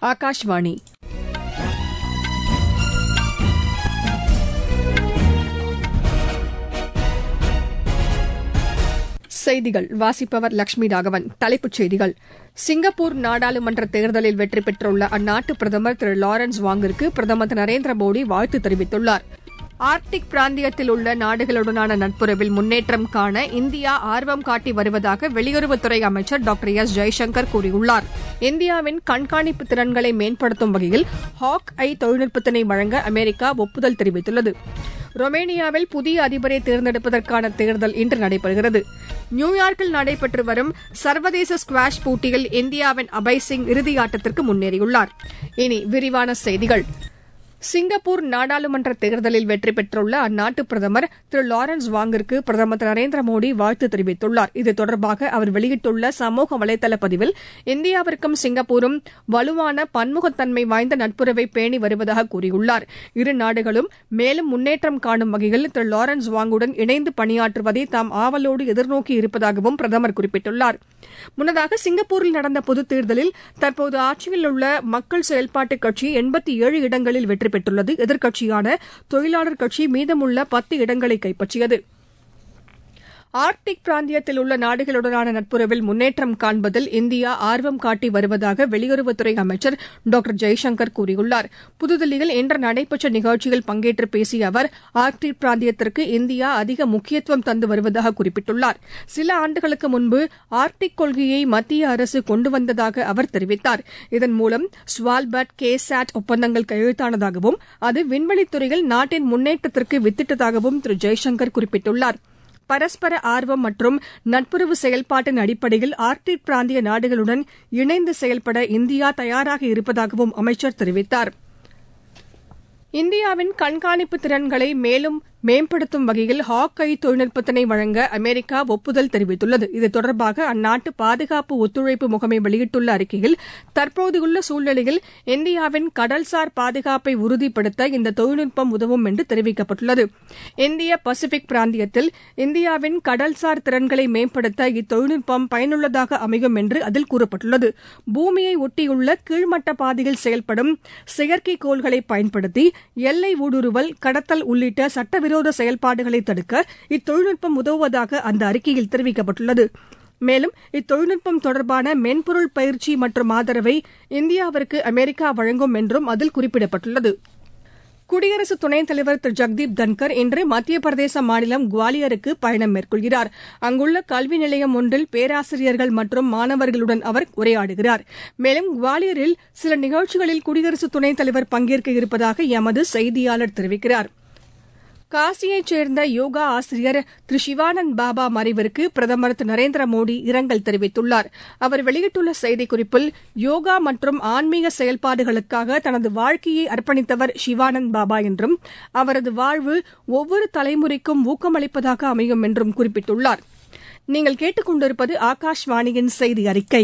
ஆகாஷ்வாணி செய்திகள் வாசிப்பவர் லட்சுமி ராகவன் தலைப்புச் செய்திகள் சிங்கப்பூர் நாடாளுமன்ற தேர்தலில் வெற்றி பெற்றுள்ள அந்நாட்டு பிரதமர் திரு லாரன்ஸ் வாங்கிற்கு பிரதமர் திரு நரேந்திர மோடி வாழ்த்து தெரிவித்துள்ளார் ஆர்க்டிக் பிராந்தியத்தில் உள்ள நாடுகளுடனான நட்புறவில் முன்னேற்றம் காண இந்தியா ஆர்வம் காட்டி வருவதாக வெளியுறவுத்துறை அமைச்சர் டாக்டர் எஸ் ஜெய்சங்கர் கூறியுள்ளார் இந்தியாவின் கண்காணிப்பு திறன்களை மேம்படுத்தும் வகையில் ஹாக் ஐ தொழில்நுட்பத்தினை வழங்க அமெரிக்கா ஒப்புதல் தெரிவித்துள்ளது ரொமேனியாவில் புதிய அதிபரை தேர்ந்தெடுப்பதற்கான தேர்தல் இன்று நடைபெறுகிறது நியூயார்க்கில் நடைபெற்று வரும் சர்வதேச ஸ்குவாஷ் போட்டியில் இந்தியாவின் அபய் சிங் இறுதியாட்டத்திற்கு முன்னேறியுள்ளார் இனி விரிவான செய்திகள் சிங்கப்பூர் நாடாளுமன்ற தேர்தலில் வெற்றி பெற்றுள்ள அந்நாட்டு பிரதமர் திரு லாரன்ஸ் வாங்கிற்கு பிரதமர் திரு நரேந்திர மோடி வாழ்த்து தெரிவித்துள்ளார் இது தொடர்பாக அவர் வெளியிட்டுள்ள சமூக வலைதள பதிவில் இந்தியாவிற்கும் சிங்கப்பூரும் வலுவான பன்முகத்தன்மை வாய்ந்த நட்புறவை பேணி வருவதாக கூறியுள்ளார் இரு நாடுகளும் மேலும் முன்னேற்றம் காணும் வகையில் திரு லாரன்ஸ் வாங்குடன் இணைந்து பணியாற்றுவதை தாம் ஆவலோடு எதிர்நோக்கி இருப்பதாகவும் பிரதமர் குறிப்பிட்டுள்ளார் முன்னதாக சிங்கப்பூரில் நடந்த பொதுத் தேர்தலில் தற்போது ஆட்சியில் உள்ள மக்கள் செயல்பாட்டு கட்சி எண்பத்தி ஏழு இடங்களில் வெற்றி பெற்றுள்ளது எதிர்க்கட்சியான தொழிலாளர் கட்சி மீதமுள்ள பத்து இடங்களை கைப்பற்றியது ஆர்க்டிக் பிராந்தியத்தில் உள்ள நாடுகளுடனான நட்புறவில் முன்னேற்றம் காண்பதில் இந்தியா ஆர்வம் காட்டி வருவதாக வெளியுறவுத்துறை அமைச்சர் டாக்டர் ஜெய்சங்கர் கூறியுள்ளார் புதுதில்லியில் இன்று நடைபெற்ற நிகழ்ச்சியில் பங்கேற்று பேசிய அவர் ஆர்க்டிக் பிராந்தியத்திற்கு இந்தியா அதிக முக்கியத்துவம் தந்து வருவதாக குறிப்பிட்டுள்ளார் சில ஆண்டுகளுக்கு முன்பு ஆர்க்டிக் கொள்கையை மத்திய அரசு கொண்டு வந்ததாக அவர் தெரிவித்தார் இதன் மூலம் ஸ்வால்பர்ட் கே சாட் ஒப்பந்தங்கள் கையெழுத்தானதாகவும் அது விண்வெளித்துறையில் நாட்டின் முன்னேற்றத்திற்கு வித்திட்டதாகவும் திரு ஜெய்சங்கர் குறிப்பிட்டுள்ளார் பரஸ்பர ஆர்வம் மற்றும் நட்புறவு செயல்பாட்டின் அடிப்படையில் ஆர்க்டிக் பிராந்திய நாடுகளுடன் இணைந்து செயல்பட இந்தியா தயாராக இருப்பதாகவும் அமைச்சர் தெரிவித்தார் இந்தியாவின் கண்காணிப்பு திறன்களை மேலும் மேம்படுத்தும் வகையில் ஹாக் ஐ தொழில்நுட்பத்தினை வழங்க அமெரிக்கா ஒப்புதல் தெரிவித்துள்ளது இது தொடர்பாக அந்நாட்டு பாதுகாப்பு ஒத்துழைப்பு முகமை வெளியிட்டுள்ள அறிக்கையில் தற்போதுள்ள சூழ்நிலையில் இந்தியாவின் கடல்சார் பாதுகாப்பை உறுதிப்படுத்த இந்த தொழில்நுட்பம் உதவும் என்று தெரிவிக்கப்பட்டுள்ளது இந்திய பசிபிக் பிராந்தியத்தில் இந்தியாவின் கடல்சார் திறன்களை மேம்படுத்த இத்தொழில்நுட்பம் பயனுள்ளதாக அமையும் என்று அதில் கூறப்பட்டுள்ளது பூமியை ஒட்டியுள்ள கீழ்மட்ட பாதையில் செயல்படும் செயற்கைக்கோள்களை பயன்படுத்தி எல்லை ஊடுருவல் கடத்தல் உள்ளிட்ட சட்டவிரோத செயல்பாடுகளை தடுக்க இத்தொழில்நுட்பம் உதவுவதாக அந்த அறிக்கையில் தெரிவிக்கப்பட்டுள்ளது மேலும் இத்தொழில்நுட்பம் தொடர்பான மென்பொருள் பயிற்சி மற்றும் ஆதரவை இந்தியாவிற்கு அமெரிக்கா வழங்கும் என்றும் அதில் குறிப்பிடப்பட்டுள்ளது குடியரசு துணைத் தலைவர் திரு ஜெக்தீப் தன்கர் இன்று மத்திய பிரதேச மாநிலம் குவாலியருக்கு பயணம் மேற்கொள்கிறார் அங்குள்ள கல்வி நிலையம் ஒன்றில் பேராசிரியர்கள் மற்றும் மாணவர்களுடன் அவர் உரையாடுகிறார் மேலும் குவாலியரில் சில நிகழ்ச்சிகளில் குடியரசு துணைத் தலைவர் பங்கேற்க இருப்பதாக எமது செய்தியாளர் தெரிவிக்கிறார் காசியைச் சேர்ந்த யோகா ஆசிரியர் திரு சிவானந்த் பாபா மறைவிற்கு பிரதமர் திரு நரேந்திர மோடி இரங்கல் தெரிவித்துள்ளார் அவர் வெளியிட்டுள்ள செய்திக்குறிப்பில் யோகா மற்றும் ஆன்மீக செயல்பாடுகளுக்காக தனது வாழ்க்கையை அர்ப்பணித்தவர் சிவானந்த் பாபா என்றும் அவரது வாழ்வு ஒவ்வொரு தலைமுறைக்கும் ஊக்கமளிப்பதாக அமையும் என்றும் குறிப்பிட்டுள்ளார் நீங்கள் கேட்டுக்கொண்டிருப்பது ஆகாஷ்வாணியின் செய்தி அறிக்கை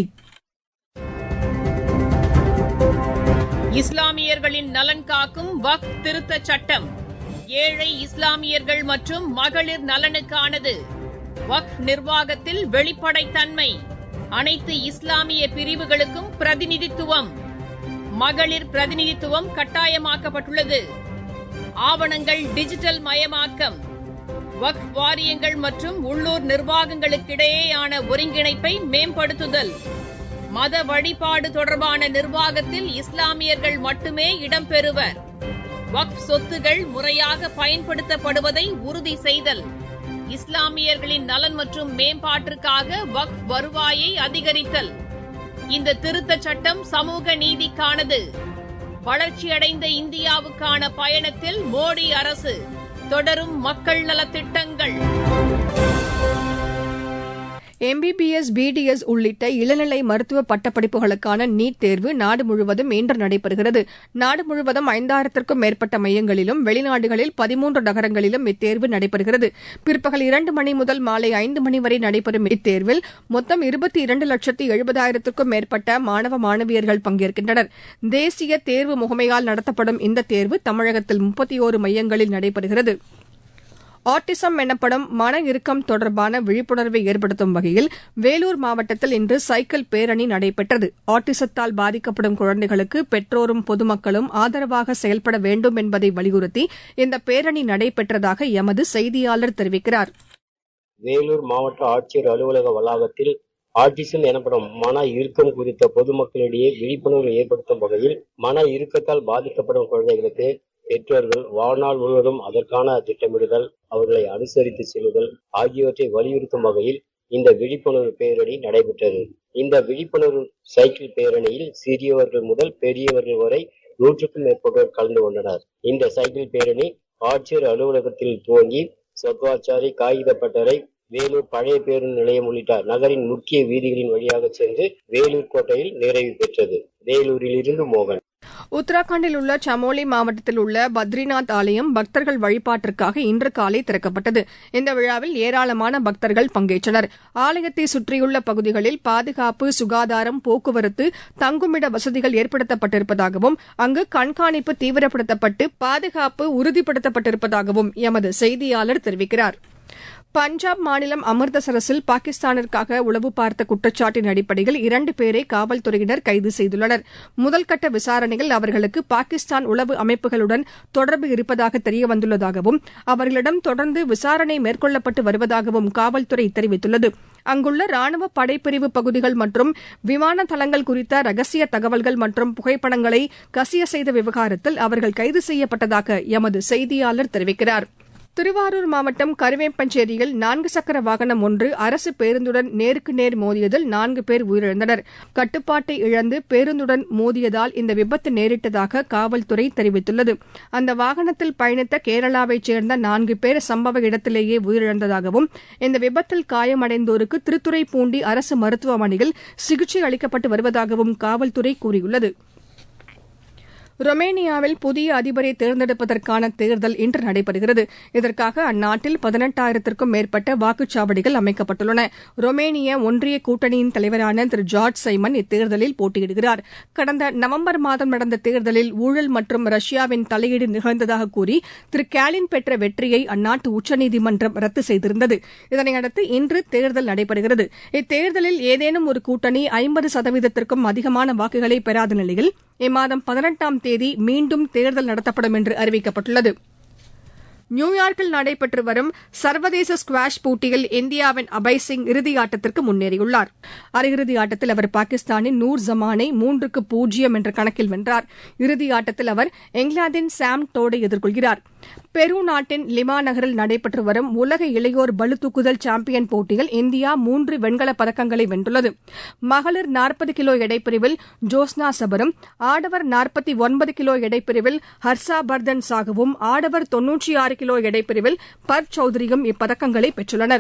இஸ்லாமியர்களின் நலன் காக்கும் வக் திருத்தச் சட்டம் ஏழை இஸ்லாமியர்கள் மற்றும் மகளிர் நலனுக்கானது வக்ஃப் நிர்வாகத்தில் வெளிப்படைத்தன்மை அனைத்து இஸ்லாமிய பிரிவுகளுக்கும் பிரதிநிதித்துவம் மகளிர் பிரதிநிதித்துவம் கட்டாயமாக்கப்பட்டுள்ளது ஆவணங்கள் டிஜிட்டல் மயமாக்கம் வக்ஃப் வாரியங்கள் மற்றும் உள்ளூர் நிர்வாகங்களுக்கிடையேயான ஒருங்கிணைப்பை மேம்படுத்துதல் மத வழிபாடு தொடர்பான நிர்வாகத்தில் இஸ்லாமியர்கள் மட்டுமே இடம்பெறுவர் வக்ஃப் சொத்துகள் முறையாக பயன்படுத்தப்படுவதை உறுதி செய்தல் இஸ்லாமியர்களின் நலன் மற்றும் மேம்பாட்டிற்காக வக்ஃப் வருவாயை அதிகரித்தல் இந்த திருத்தச் சட்டம் சமூக நீதிக்கானது வளர்ச்சியடைந்த இந்தியாவுக்கான பயணத்தில் மோடி அரசு தொடரும் மக்கள் நலத்திட்டங்கள் எம்பிபிஎஸ் பிடிஎஸ் உள்ளிட்ட இளநிலை மருத்துவ பட்டப்படிப்புகளுக்கான நீட் தேர்வு நாடு முழுவதும் இன்று நடைபெறுகிறது நாடு முழுவதும் ஐந்தாயிரத்திற்கும் மேற்பட்ட மையங்களிலும் வெளிநாடுகளில் பதிமூன்று நகரங்களிலும் இத்தேர்வு நடைபெறுகிறது பிற்பகல் இரண்டு மணி முதல் மாலை ஐந்து மணி வரை நடைபெறும் இத்தேர்வில் மொத்தம் இருபத்தி இரண்டு லட்சத்து எழுபதாயிரத்திற்கும் மேற்பட்ட மாணவ மாணவியர்கள் பங்கேற்கின்றனர் தேசிய தேர்வு முகமையால் நடத்தப்படும் இந்த தேர்வு தமிழகத்தில் முப்பத்தி ஓரு மையங்களில் நடைபெறுகிறது ஆட்டிசம் எனப்படும் மன இறுக்கம் தொடர்பான விழிப்புணர்வை ஏற்படுத்தும் வகையில் வேலூர் மாவட்டத்தில் இன்று சைக்கிள் பேரணி நடைபெற்றது ஆட்டிசத்தால் பாதிக்கப்படும் குழந்தைகளுக்கு பெற்றோரும் பொதுமக்களும் ஆதரவாக செயல்பட வேண்டும் என்பதை வலியுறுத்தி இந்த பேரணி நடைபெற்றதாக எமது செய்தியாளர் தெரிவிக்கிறார் வேலூர் மாவட்ட ஆட்சியர் அலுவலக வளாகத்தில் ஆட்டிசம் எனப்படும் மன இறுக்கம் குறித்த பொதுமக்களிடையே விழிப்புணர்வு ஏற்படுத்தும் வகையில் மன இறுக்கத்தால் பாதிக்கப்படும் குழந்தைகளுக்கு பெற்றோர்கள் வாழ்நாள் முழுவதும் அதற்கான திட்டமிடுதல் அவர்களை அனுசரித்து செல்லுதல் ஆகியவற்றை வலியுறுத்தும் வகையில் இந்த விழிப்புணர்வு பேரணி நடைபெற்றது இந்த விழிப்புணர்வு சைக்கிள் பேரணியில் சிறியவர்கள் முதல் பெரியவர்கள் வரை நூற்றுக்கும் மேற்பட்டோர் கலந்து கொண்டனர் இந்த சைக்கிள் பேரணி ஆட்சியர் அலுவலகத்தில் துவங்கி சொத்வாச்சாரி காகிதப்பட்டறை வேலூர் பழைய பேருந்து நிலையம் உள்ளிட்ட நகரின் முக்கிய வீதிகளின் வழியாக சென்று வேலூர் கோட்டையில் நிறைவு பெற்றது வேலூரில் இருந்து மோகன் உத்தராகண்டில் உள்ள சமோலி மாவட்டத்தில் உள்ள பத்ரிநாத் ஆலயம் பக்தர்கள் வழிபாட்டிற்காக இன்று காலை திறக்கப்பட்டது இந்த விழாவில் ஏராளமான பக்தர்கள் பங்கேற்றனர் ஆலயத்தை சுற்றியுள்ள பகுதிகளில் பாதுகாப்பு சுகாதாரம் போக்குவரத்து தங்குமிட வசதிகள் ஏற்படுத்தப்பட்டிருப்பதாகவும் அங்கு கண்காணிப்பு தீவிரப்படுத்தப்பட்டு பாதுகாப்பு உறுதிப்படுத்தப்பட்டிருப்பதாகவும் எமது செய்தியாளர் தெரிவிக்கிறார் பஞ்சாப் மாநிலம் அமிர்தசரஸில் பாகிஸ்தானிற்காக உளவு பார்த்த குற்றச்சாட்டின் அடிப்படையில் இரண்டு பேரை காவல்துறையினர் கைது செய்துள்ளனர் முதல்கட்ட விசாரணையில் அவர்களுக்கு பாகிஸ்தான் உளவு அமைப்புகளுடன் தொடர்பு இருப்பதாக தெரியவந்துள்ளதாகவும் அவர்களிடம் தொடர்ந்து விசாரணை மேற்கொள்ளப்பட்டு வருவதாகவும் காவல்துறை தெரிவித்துள்ளது அங்குள்ள ராணுவ படைப்பிரிவு பகுதிகள் மற்றும் விமான தளங்கள் குறித்த ரகசிய தகவல்கள் மற்றும் புகைப்படங்களை கசிய செய்த விவகாரத்தில் அவர்கள் கைது செய்யப்பட்டதாக எமது செய்தியாளர் தெரிவிக்கிறார் திருவாரூர் மாவட்டம் கருவேப்பஞ்சேரியில் நான்கு சக்கர வாகனம் ஒன்று அரசு பேருந்துடன் நேருக்கு நேர் மோதியதில் நான்கு பேர் உயிரிழந்தனர் கட்டுப்பாட்டை இழந்து பேருந்துடன் மோதியதால் இந்த விபத்து நேரிட்டதாக காவல்துறை தெரிவித்துள்ளது அந்த வாகனத்தில் பயணித்த கேரளாவைச் சேர்ந்த நான்கு பேர் சம்பவ இடத்திலேயே உயிரிழந்ததாகவும் இந்த விபத்தில் காயமடைந்தோருக்கு திருத்துறைப்பூண்டி அரசு மருத்துவமனையில் சிகிச்சை அளிக்கப்பட்டு வருவதாகவும் காவல்துறை கூறியுள்ளது ரொமேனியாவில் புதிய அதிபரை தேர்ந்தெடுப்பதற்கான தேர்தல் இன்று நடைபெறுகிறது இதற்காக அந்நாட்டில் பதினெட்டாயிரத்திற்கும் மேற்பட்ட வாக்குச்சாவடிகள் அமைக்கப்பட்டுள்ளன ரொமேனிய ஒன்றிய கூட்டணியின் தலைவரான திரு ஜார்ஜ் சைமன் இத்தேர்தலில் போட்டியிடுகிறார் கடந்த நவம்பர் மாதம் நடந்த தேர்தலில் ஊழல் மற்றும் ரஷ்யாவின் தலையீடு நிகழ்ந்ததாக கூறி திரு கேலின் பெற்ற வெற்றியை அந்நாட்டு உச்சநீதிமன்றம் ரத்து செய்திருந்தது இதனையடுத்து இன்று தேர்தல் நடைபெறுகிறது இத்தேர்தலில் ஏதேனும் ஒரு கூட்டணி ஐம்பது சதவீதத்திற்கும் அதிகமான வாக்குகளை பெறாத நிலையில் இம்மாதம் பதினெட்டாம் தேதி மீண்டும் தேர்தல் நடத்தப்படும் என்று அறிவிக்கப்பட்டுள்ளது நியூயார்க்கில் நடைபெற்று வரும் சர்வதேச ஸ்குவாஷ் போட்டியில் இந்தியாவின் அபய் சிங் இறுதியாட்டத்திற்கு முன்னேறியுள்ளார் அரையிறுதி ஆட்டத்தில் அவர் பாகிஸ்தானின் நூர் ஜமானை மூன்றுக்கு பூஜ்ஜியம் என்ற கணக்கில் வென்றார் இறுதியாட்டத்தில் அவர் இங்கிலாந்தின் சாம் டோடை எதிர்கொள்கிறார் பெரு நாட்டின் லிமா நகரில் நடைபெற்று வரும் உலக இளையோர் பளுதூக்குதல் சாம்பியன் போட்டியில் இந்தியா மூன்று வெண்கலப் பதக்கங்களை வென்றுள்ளது மகளிர் நாற்பது கிலோ எடைப்பிரிவில் ஜோஸ்னா சபரும் ஆடவர் நாற்பத்தி ஒன்பது கிலோ எடைப்பிரிவில் ஹர்ஷா பர்தன் சாகுவும் ஆடவர் தொன்னூற்றி ஆறு கிலோ எடைப்பிரிவில் பர் சௌத்ரியும் இப்பதக்கங்களை பெற்றுள்ளனா்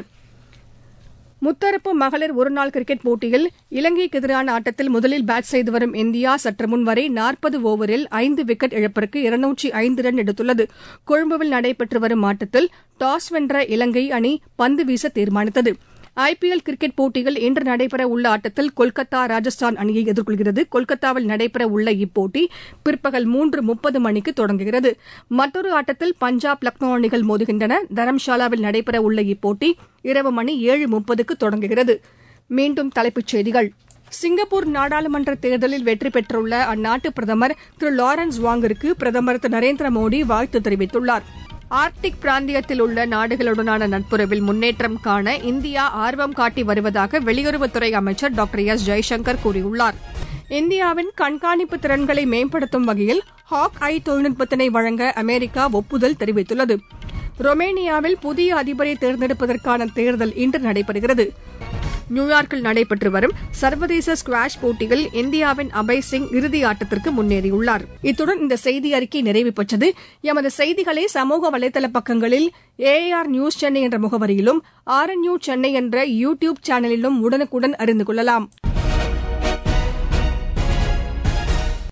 முத்தரப்பு மகளிர் ஒருநாள் கிரிக்கெட் போட்டியில் இலங்கைக்கு எதிரான ஆட்டத்தில் முதலில் பேட் செய்து வரும் இந்தியா சற்று முன் வரை நாற்பது ஓவரில் ஐந்து விக்கெட் இழப்பிற்கு இருநூற்றி ஐந்து ரன் எடுத்துள்ளது கொழும்புவில் நடைபெற்று வரும் ஆட்டத்தில் டாஸ் வென்ற இலங்கை அணி பந்து வீச தீர்மானித்தது ஐபிஎல் கிரிக்கெட் போட்டியில் இன்று நடைபெற உள்ள ஆட்டத்தில் கொல்கத்தா ராஜஸ்தான் அணியை எதிர்கொள்கிறது கொல்கத்தாவில் நடைபெற உள்ள இப்போட்டி பிற்பகல் மூன்று முப்பது மணிக்கு தொடங்குகிறது மற்றொரு ஆட்டத்தில் பஞ்சாப் லக்னோ அணிகள் மோதுகின்றன தரம்ஷாலாவில் நடைபெற உள்ள இப்போட்டி இரவு மணி ஏழு முப்பதுக்கு தொடங்குகிறது மீண்டும் தலைப்புச் செய்திகள் சிங்கப்பூர் நாடாளுமன்ற தேர்தலில் வெற்றி பெற்றுள்ள அந்நாட்டு பிரதமர் திரு லாரன்ஸ் வாங்கிற்கு பிரதமர் திரு நரேந்திர மோடி வாழ்த்து தெரிவித்துள்ளார் ஆர்க்டிக் பிராந்தியத்தில் உள்ள நாடுகளுடனான நட்புறவில் முன்னேற்றம் காண இந்தியா ஆர்வம் காட்டி வருவதாக வெளியுறவுத்துறை அமைச்சர் டாக்டர் எஸ் ஜெய்சங்கர் கூறியுள்ளார் இந்தியாவின் கண்காணிப்பு திறன்களை மேம்படுத்தும் வகையில் ஹாக் ஐ தொழில்நுட்பத்தினை வழங்க அமெரிக்கா ஒப்புதல் தெரிவித்துள்ளது ரொமேனியாவில் புதிய அதிபரை தேர்ந்தெடுப்பதற்கான தேர்தல் இன்று நடைபெறுகிறது நியூயார்க்கில் நடைபெற்று வரும் சர்வதேச ஸ்குவாஷ் போட்டியில் இந்தியாவின் அபய் சிங் இறுதி ஆட்டத்திற்கு முன்னேறியுள்ளார் இத்துடன் இந்த செய்தி அறிக்கை நிறைவு பெற்றது எமது செய்திகளை சமூக வலைதள பக்கங்களில் ஏஆர் நியூஸ் சென்னை என்ற முகவரியிலும் ஆர் என் சென்னை என்ற யூ டியூப் சேனலிலும் உடனுக்குடன் அறிந்து கொள்ளலாம்